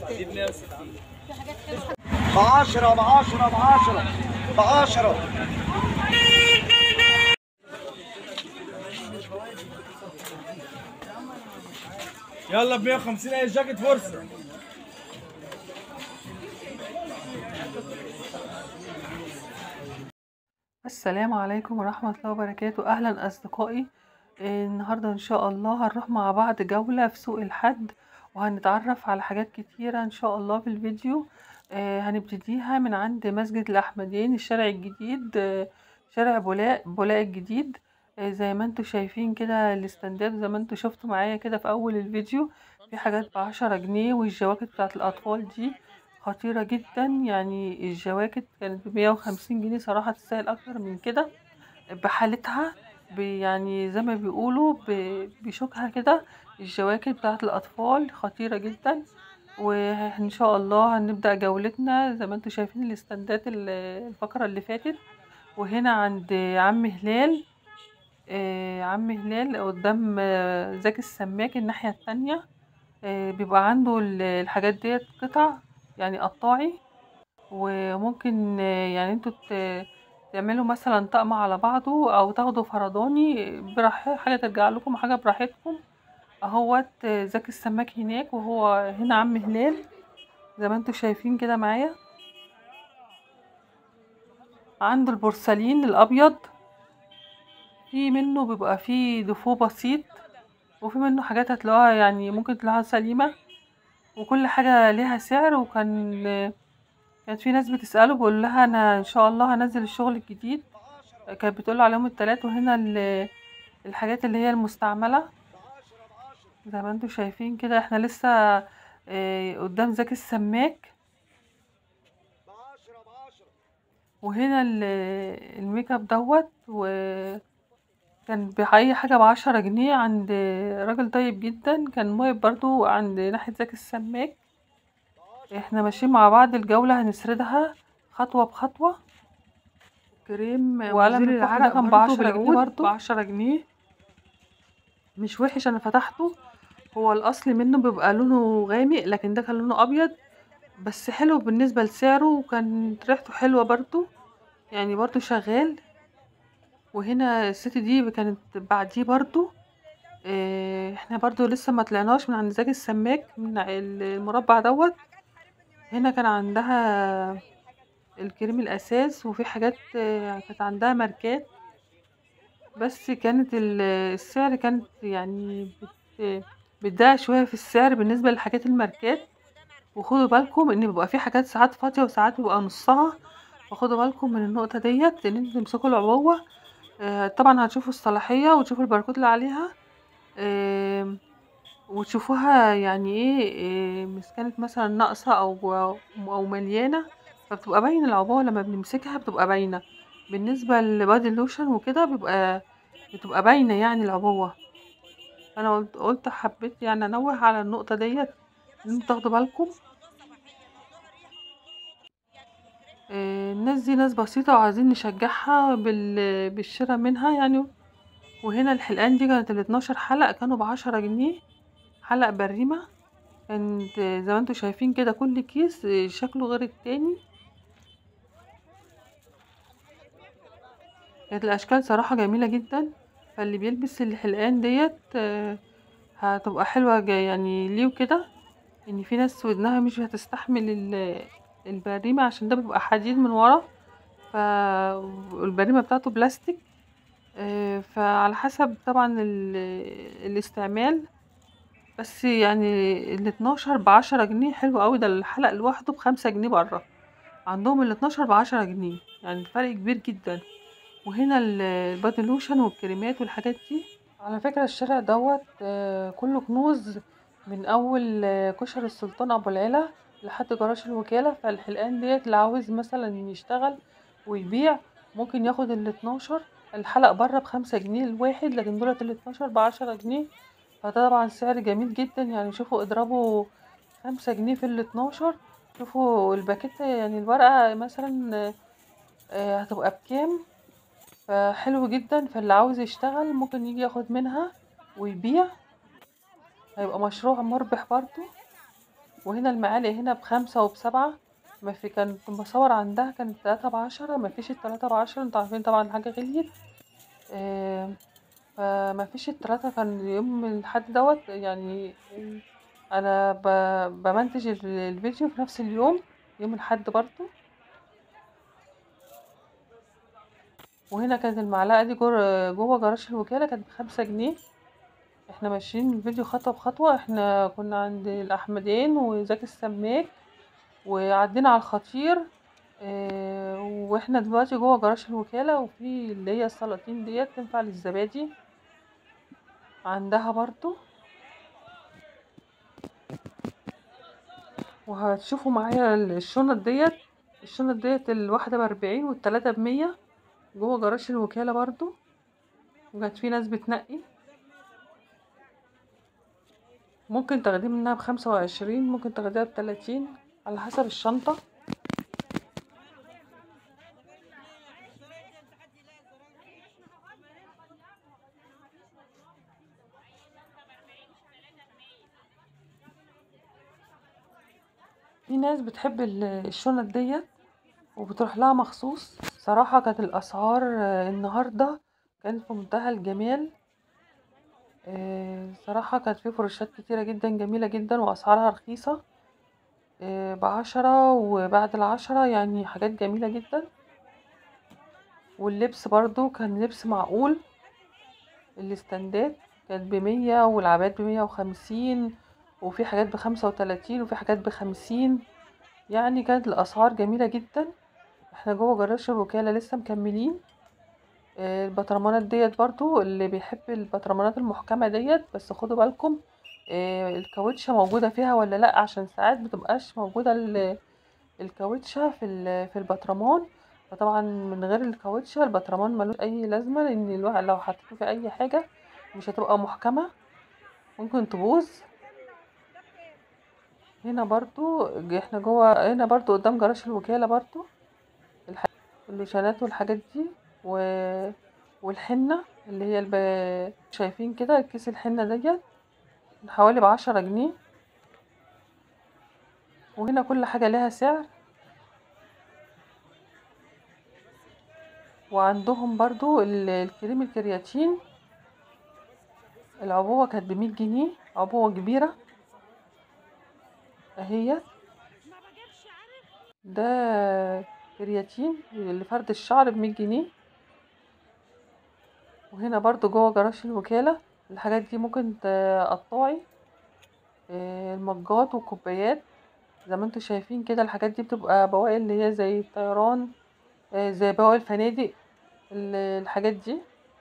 بعشرة بعشرة بعشرة بعشرة يلا ب 150 اي جاكيت فرصه السلام عليكم ورحمة الله وبركاته أهلا أصدقائي آه، النهاردة إن شاء الله هنروح مع بعض جولة في سوق الحد وهنتعرف على حاجات كتيرة إن شاء الله في الفيديو آه، هنبتديها من عند مسجد الأحمدين الشارع الجديد آه، شارع بولاق بولاق الجديد آه، زي ما انتوا شايفين كده الاستندات زي ما انتوا شفتوا معايا كده في أول الفيديو في حاجات بعشرة جنيه والجواكت بتاعت الأطفال دي خطيرة جدا يعني الجواكت كانت بمية وخمسين جنيه صراحة تستاهل أكتر من كده بحالتها ب- يعني زي ما بيقولوا ب- بشوكها كده الجواكت بتاعت الأطفال خطيرة جدا وإن شاء الله هنبدأ جولتنا زي ما انتوا شايفين الاستندات ال- الفقرة اللي فاتت وهنا عند عم هلال آه، عم هلال قدام آه، زكي السماك الناحية التانية آه، بيبقى عنده ال- الحاجات ديت قطع يعني قطاعي وممكن آه، يعني انتوا ت- تعملوا مثلا طقم على بعضه او تاخدوا فرداني براحة حاجة ترجع لكم حاجة براحتكم اهوت آه، زكي السماك هناك وهو هنا عم هلال زي ما انتوا شايفين كده معايا عنده البورسلين الابيض في منه بيبقى فيه دفو بسيط وفي منه حاجات هتلاقوها يعني ممكن تلاقوها سليمة وكل حاجة ليها سعر وكان كانت في ناس بتسأله بقول لها أنا إن شاء الله هنزل الشغل الجديد كانت بتقول عليهم التلات وهنا ال- الحاجات اللي هي المستعملة زي ما انتوا شايفين كده احنا لسه آه، قدام زكي السماك وهنا ال- الميك اب دوت وكان بأي حاجة بعشرة جنيه عند راجل طيب جدا كان واقف برضو عند ناحية زكي السماك احنا ماشيين مع بعض الجولة هنسردها خطوة بخطوة كريم وقلم مزيل الكحل ده العرق كان برضو بعشرة جنيه بالعود. برضو بعشرة جنيه مش وحش انا فتحته هو الاصل منه بيبقى لونه غامق لكن ده كان لونه ابيض بس حلو بالنسبة لسعره وكان ريحته حلوة برضو يعني برضو شغال وهنا الست دي كانت بعديه برضو اه احنا برضو لسه ما طلعناش من عند زكي السماك من المربع دوت هنا كان عندها الكريم الاساس وفي حاجات آه، كانت عندها ماركات بس كانت ال- السعر كانت يعني بت بتضايق شويه في السعر بالنسبه لحاجات الماركات وخدوا بالكم ان بيبقى في حاجات ساعات فاضيه وساعات بيبقى نصها فخدوا بالكم من النقطه ديت ان انتوا تمسكوا العبوه آه، طبعا هتشوفوا الصلاحيه وتشوفوا الباركود اللي عليها آم، وتشوفوها يعني ايه إيه، مس كانت مثلا ناقصة او او مليانة فبتبقى باينة العبوة لما بنمسكها بتبقى باينة بالنسبة لبادي لوشن وكده بيبقى بتبقى باينة يعني العبوة انا قلت قلت حبيت يعني انوه على النقطة ديت ان انتوا تاخدوا بالكم إيه، الناس دي ناس بسيطة وعايزين نشجعها بال... بالشراء منها يعني وهنا الحلقان دي كانت الاتناشر حلقة كانوا بعشرة جنيه حلقة بريمة كانت زي ما انتوا شايفين كده كل كيس شكله غير التاني كانت الأشكال صراحة جميلة جدا فاللي بيلبس الحلقان ديت آه، هتبقى حلوة جا- يعني ليه وكده ان في ناس ودنها مش هتستحمل ال- البريمة عشان ده بيبقى حديد من ورا فالبريمة بتاعته بلاستيك آه، فعلى حسب طبعا ال- الاستعمال بس يعني الاتناشر بعشرة جنيه حلو قوي ده الحلق لوحده بخمسة جنيه بره عندهم الاتناشر بعشرة جنيه يعني فرق كبير جدا وهنا ال- البادي لوشن والكريمات والحاجات دي على فكرة الشارع دوت آه، كله كنوز من أول آه، كشر السلطان أبو العلا لحد جراج الوكالة فالحلقان ديت اللي عاوز مثلا يشتغل ويبيع ممكن ياخد الاتناشر الحلق بره بخمسة جنيه الواحد لكن دولت الاتناشر بعشرة جنيه فده طبعا سعر جميل جدا يعني شوفوا اضربوا خمسة جنيه في الاتناشر شوفوا الباكيت يعني الورقة مثلا آه، آه، هتبقى بكام فحلو جدا فاللي عاوز يشتغل ممكن يجي ياخد منها ويبيع هيبقى مشروع مربح برضو وهنا المعالق هنا بخمسة وبسبعة ما في كانت بصور عندها كانت تلاتة بعشرة ما فيش التلاتة بعشرة انتوا عارفين طبعا الحاجة غليت آه، فما فيش التلاتة كان يوم الحد دوت يعني انا ب- بمنتج ال- الفيديو في نفس اليوم يوم الحد برضو وهنا كانت المعلقة دي جوه جوه جراج الوكالة كانت بخمسة جنيه احنا ماشيين الفيديو خطوة بخطوة احنا كنا عند الأحمدين وزكي السماك وعدينا على الخطير اه واحنا دلوقتي جوه جراج الوكالة وفي اللي هي السلاطين ديت تنفع للزبادي عندها برضو وهتشوفوا معايا الشنط ديت الشنط ديت الواحدة بأربعين والتلاتة بمية جوه جراج الوكالة برضو وكانت في ناس بتنقي ممكن تاخديه منها بخمسة وعشرين ممكن تاخديها بتلاتين على حسب الشنطة في ناس بتحب ال- الشنط ديت وبتروح لها مخصوص صراحة كانت الأسعار آه، النهاردة كانت في منتهى الجمال آه، صراحة كانت في فروشات كتيرة جدا جميلة جدا وأسعارها رخيصة آه، بعشرة وبعد العشرة يعني حاجات جميلة جدا واللبس برضو كان لبس معقول الاستندات كانت بمية والعبايات بمية وخمسين وفي حاجات بخمسة وتلاتين وفي حاجات بخمسين يعني كانت الأسعار جميلة جدا احنا جوه جراج الوكالة لسه مكملين آه، البطرمانات ديت برضو اللي بيحب البطرمانات المحكمة ديت بس خدوا بالكم آه، الكاوتشة موجودة فيها ولا لأ عشان ساعات متبقاش موجودة ال- الكاوتشة في ال- في البطرمان فطبعا من غير الكاوتشة البطرمان ملوش أي لازمة لأن الواحد لو حطيته في أي حاجة مش هتبقى محكمة ممكن تبوظ هنا برضو احنا جوه هنا برضو قدام جراج الوكالة برضو الح- اللوشانات والحاجات دي و... والحنة اللي هي الب... شايفين كده كيس الحنة ديت حوالي بعشرة جنيه وهنا كل حاجة لها سعر وعندهم برضو ال- الكريم الكرياتين العبوة كانت بمية جنيه عبوة كبيرة اهي ده كرياتين لفرد الشعر بمية جنيه وهنا برضو جوه جراج الوكالة الحاجات دي ممكن تقطعي آه، المجات والكوبايات زي ما انتوا شايفين كده الحاجات دي بتبقى بواقي اللي هي زي الطيران آه، زي بواقي الفنادق ال- الحاجات دي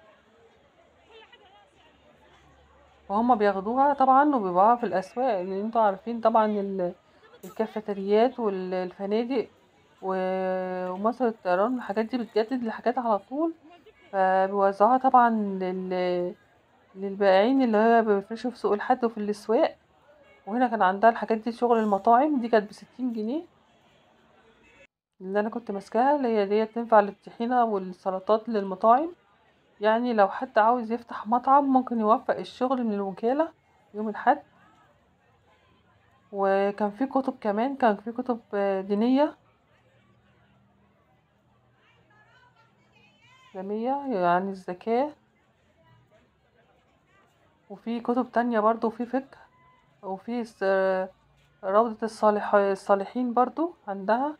وهم بياخدوها طبعا وبيبيعوها في الاسواق لان انتوا عارفين طبعا ال- الكافيتريات والفنادق و- ومصر الطيران الحاجات دي بتجدد الحاجات على طول فبيوزعوها طبعا لل... للبائعين اللي هي بيفرشوا في سوق الحد وفي الاسواق وهنا كان عندها الحاجات دي شغل المطاعم دي كانت بستين جنيه اللي انا كنت ماسكاها اللي هي ديت تنفع للطحينة والسلطات للمطاعم يعني لو حد عاوز يفتح مطعم ممكن يوفق الشغل من الوكالة يوم الحد وكان في كتب كمان كان في كتب آه، دينية إسلامية يعني الزكاة وفي كتب تانية برضو في فقه وفي س- روضة الصالح الصالحين برضو عندها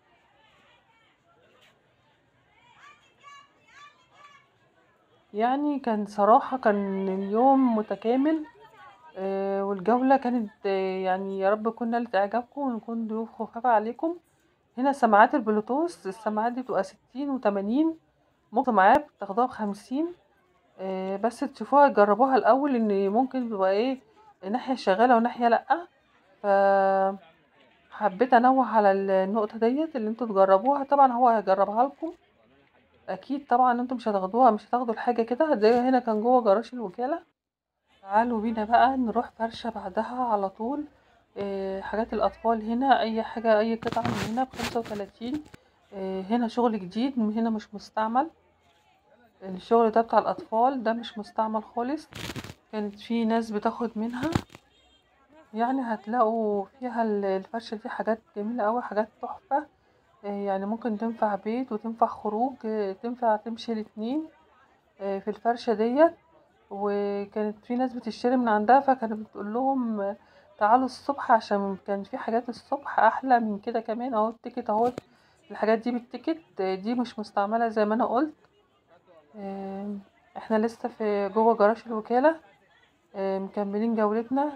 يعني كان صراحة كان اليوم متكامل آه، والجولة كانت آه، يعني يا رب كنا نالت إعجابكم ونكون ضيوف خفاف عليكم هنا سماعات البلوتوث السماعات دي بتبقى ستين وتمانين ممكن سماعات تاخدوها بخمسين آه، بس تشوفوها تجربوها الأول إن ممكن تبقى إيه ناحية شغالة وناحية لأ ف حبيت انوه على النقطة ديت اللي انتوا تجربوها طبعا هو هيجربها لكم اكيد طبعا انتوا مش هتاخدوها مش هتاخدوا الحاجة كده ده هنا كان جوه جراج الوكالة تعالوا بينا بقى نروح فرشة بعدها على طول آه، حاجات الاطفال هنا اي حاجة اي قطعة من هنا بخمسة وتلاتين هنا شغل جديد من هنا مش مستعمل الشغل ده بتاع الاطفال ده مش مستعمل خالص كانت في ناس بتاخد منها يعني هتلاقوا فيها ال- الفرشة دي حاجات جميلة أوي حاجات تحفة آه، يعني ممكن تنفع بيت وتنفع خروج آه، تنفع تمشي الاتنين آه، في الفرشة ديت وكانت في ناس بتشتري من عندها فكانت بتقول لهم آه، تعالوا الصبح عشان كان في حاجات الصبح أحلى من كده كمان اهو التيكت اهو الحاجات دي بالتيكت آه، دي مش مستعملة زي ما أنا قلت آه، احنا لسه في جوه جراج الوكالة آه، مكملين جولتنا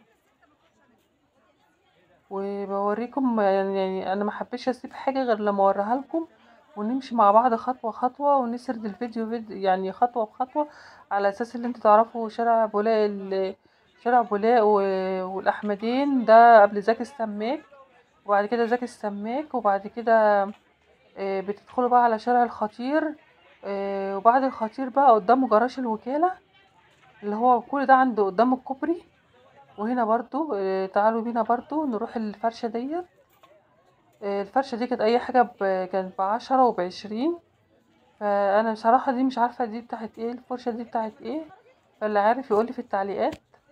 وبوريكم يعني, يعني انا ما حبيتش اسيب حاجه غير لما اوريها لكم ونمشي مع بعض خطوه خطوه ونسرد الفيديو فيديو يعني خطوه بخطوه على اساس ان انتوا تعرفوا شارع بولاق ال- شارع بولاق و- والاحمدين ده قبل زكي السماك وبعد كده زكي السماك وبعد كده آه، بتدخلوا بقى على شارع الخطير آه، وبعد الخطير بقى قدامه جراج الوكاله اللي هو كل ده عند قدام الكوبري وهنا برضو آه، تعالوا بينا برضو نروح الفرشة ديت آه، الفرشة دي كانت أي حاجة ب- كانت بعشرة وبعشرين فأنا بصراحة دي مش عارفة دي بتاعت ايه الفرشة دي بتاعت ايه فاللي عارف يقولي في التعليقات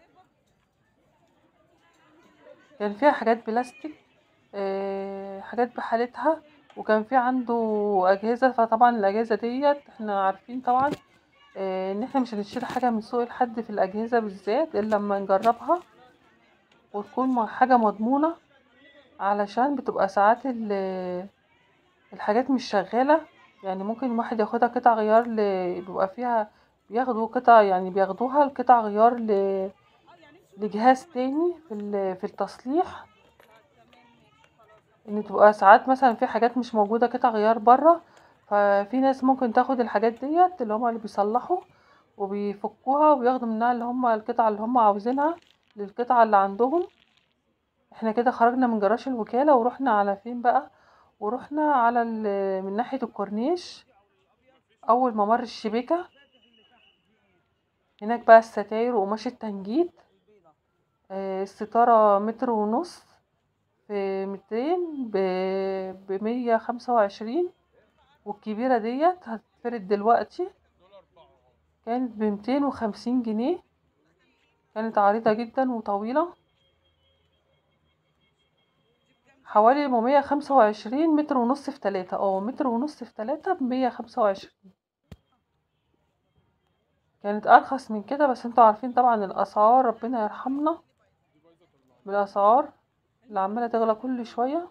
كان فيها حاجات بلاستيك آه، حاجات بحالتها وكان في عنده أجهزة فطبعا الأجهزة ديت احنا عارفين طبعا آه، ان احنا مش هنشتري حاجة من سوق الحد في الأجهزة بالذات إلا لما نجربها وتكون م- حاجة مضمونة علشان بتبقى ساعات ال- الحاجات مش شغالة يعني ممكن واحد ياخدها قطع غيار ل... بيبقى فيها بياخدوا قطع يعني بياخدوها القطع غيار ل... لجهاز تاني في ال... في التصليح ان تبقى ساعات مثلا في حاجات مش موجودة قطع غيار برا ففي ناس ممكن تاخد الحاجات ديت اللي هما اللي بيصلحوا وبيفكوها وبياخدوا منها اللي هما القطع اللي هما عاوزينها للقطعة اللي عندهم احنا كده خرجنا من جراج الوكالة ورحنا على فين بقى ورحنا على ال- من ناحية الكورنيش أول ممر الشبكة هناك بقى الستاير وقماش التنجيد آه، الستارة متر ونص في مترين بمية خمسة وعشرين والكبيرة ديت هتتفرد دلوقتي كانت بمتين وخمسين جنيه كانت عريضة جدا وطويلة حوالي مية خمسة وعشرين متر ونص في تلاتة اه متر ونص في تلاتة بمية خمسة وعشرين كانت أرخص من كده بس انتوا عارفين طبعا الأسعار ربنا يرحمنا بالأسعار اللي عمالة تغلى كل شوية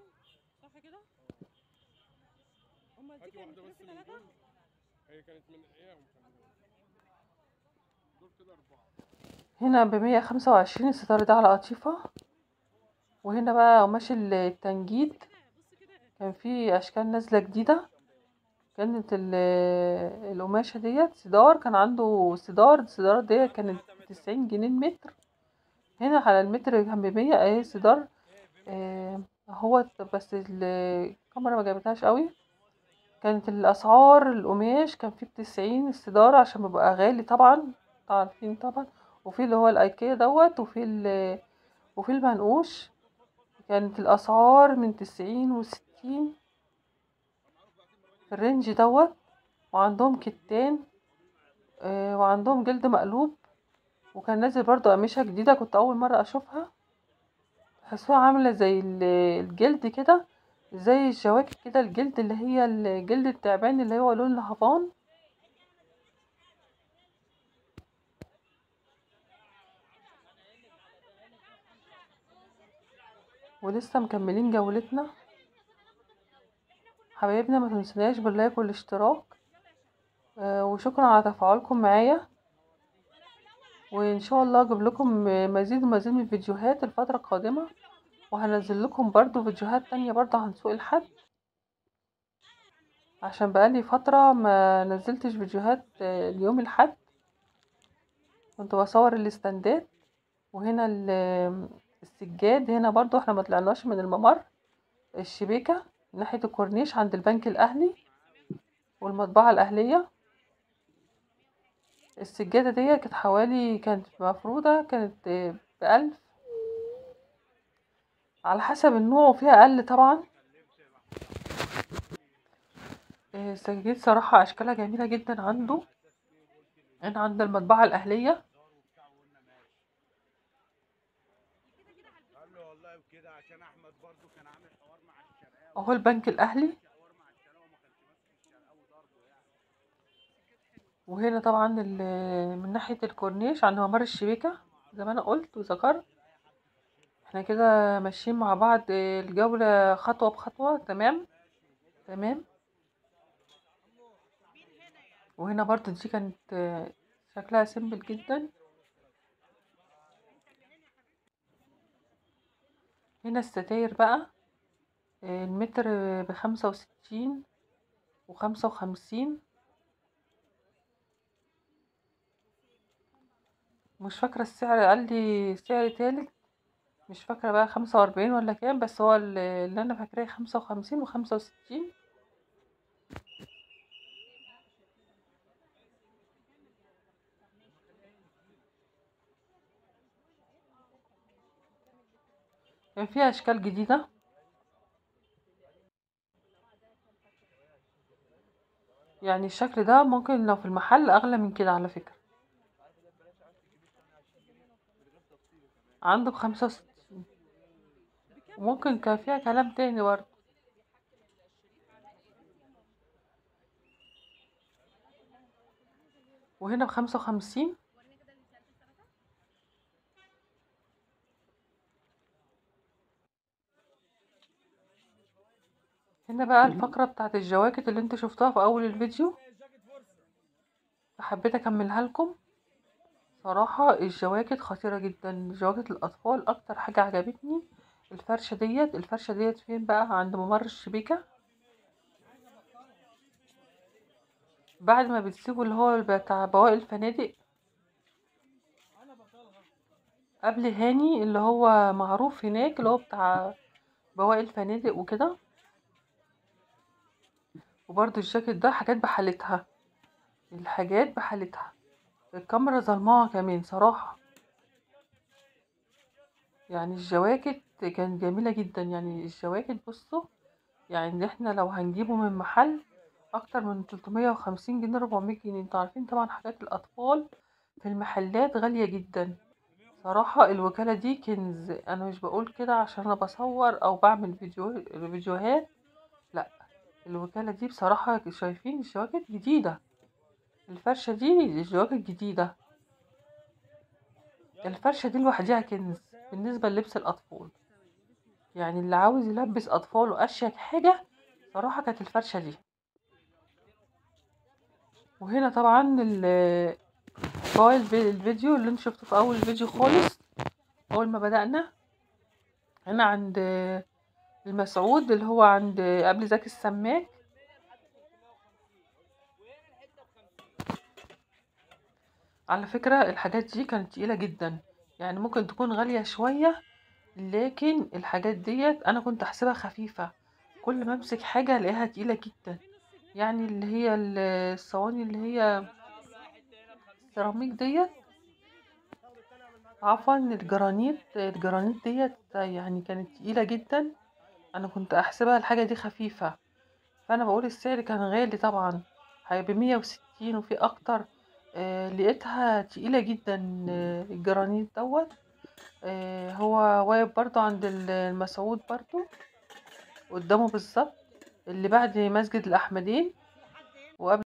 هنا بمية خمسة وعشرين الستارة ده على قطيفة وهنا بقى قماش التنجيد كان في أشكال نازلة جديدة كانت ال- القماشة ديت سدار كان عنده سدار السدارة ديت كانت بتسعين جنيه المتر هنا على المتر كان بمية اهي سدار آه، هو بس ال- الكاميرا ما جابتهاش قوي كانت الأسعار القماش كان فيه بتسعين السدار عشان بيبقى غالي طبعا انتوا عارفين طبعا وفي اللي هو الأيكيا دوت وفي ال وفي المنقوش كانت الأسعار من تسعين وستين في الرينج دوت وعندهم كتان آه، وعندهم جلد مقلوب وكان نازل برضو قماشة جديدة كنت أول مرة أشوفها تحسوها عاملة زي ال- الجلد كده زي الجواكت كده الجلد اللي هي الجلد التعبان اللي هو لون الهبان ولسه مكملين جولتنا حبايبنا ما تنسوناش باللايك والاشتراك آه، وشكرا على تفاعلكم معايا وان شاء الله اجيب لكم مزيد ومزيد من الفيديوهات الفترة القادمة وهنزل لكم برضو فيديوهات تانية برضو عن سوق الحد عشان بقالي فترة ما نزلتش فيديوهات آه، اليوم الحد كنت بصور الاستندات وهنا ال- السجاد هنا برضو احنا ما طلعناش من الممر الشبيكة ناحية الكورنيش عند البنك الأهلي والمطبعة الأهلية السجادة دي كانت حوالي كانت مفروضة كانت آه، بألف على حسب النوع وفيها أقل طبعا آه، السجاجيد صراحة أشكالها جميلة جدا عنده هنا عند المطبعة الأهلية كده عشان احمد برضو كان عامل حوار مع الشرقاوي اهو البنك الاهلي حوار مع الشرقاوي وما كانش ماسك الشرقاوي ضربه يعني وهنا طبعا ال- من ناحية الكورنيش عند ممر الشبيكة زي ما انا قلت وذكرت احنا كده ماشيين مع بعض الجولة خطوة بخطوة تمام تمام وهنا برضو دي كانت آه، شكلها سيمبل جدا هنا الستاير بقى آه، المتر بخمسة وستين وخمسة وخمسين مش فاكرة السعر قال لي سعر تالت مش فاكرة بقى خمسة وأربعين ولا كام بس هو ال- اللي أنا فاكراه خمسة وخمسين وخمسة وستين كان فيها أشكال جديدة يعني الشكل ده ممكن لو في المحل أغلى من كده على فكرة عنده بخمسة وستين وممكن كان فيها كلام تاني برضه وهنا بخمسة وخمسين هنا بقى الفقرة بتاعت الجواكت اللي انتوا شفتوها في أول الفيديو فحبيت أكملها لكم صراحة الجواكت خطيرة جدا جواكت الأطفال أكتر حاجة عجبتني الفرشة ديت الفرشة ديت فين بقى عند ممر الشبيكة بعد ما بتسيبوا اللي هو بتاع بواقي الفنادق قبل هاني اللي هو معروف هناك اللي هو بتاع بواقي الفنادق وكده وبرضو الجاكيت ده حاجات بحالتها الحاجات بحالتها الكاميرا ظلماها كمان صراحة يعني الجواكت كانت جميلة جدا يعني الجواكت بصوا يعني احنا لو هنجيبه من محل اكتر من 350 جنيه 400 جنيه انتوا عارفين طبعا حاجات الاطفال في المحلات غالية جدا صراحة الوكالة دي كنز انا مش بقول كده عشان انا بصور او بعمل فيديو فيديوهات لا الوكالة دي بصراحة شايفين الجواكت جديدة الفرشة دي الجواكت جديدة الفرشة دي لوحدها كنز بالنسبة للبس الأطفال يعني اللي عاوز يلبس أطفاله أشيك حاجة صراحة كانت الفرشة دي وهنا طبعا ال- بواقي الف- الفيديو اللي انتوا شفتوه في أول الفيديو خالص أول ما بدأنا هنا عند المسعود اللي هو عند قبل زكي السماك على فكرة الحاجات دي كانت تقيلة جدا يعني ممكن تكون غالية شوية لكن الحاجات ديت انا كنت احسبها خفيفة كل ما امسك حاجة الاقيها تقيلة جدا يعني اللي هي ال- الصواني اللي هي السيراميك ديت عفوا الجرانيت الجرانيت ديت يعني كانت تقيلة جدا انا كنت احسبها الحاجة دي خفيفة فانا بقول السعر كان غالي طبعا هيبقى بمية وستين وفي اكتر آه لقيتها تقيلة جدا آه الجرانيت دوت آه هو واقف برضو عند ال- المسعود برضو قدامه بالظبط اللي بعد مسجد الأحمدين وقبل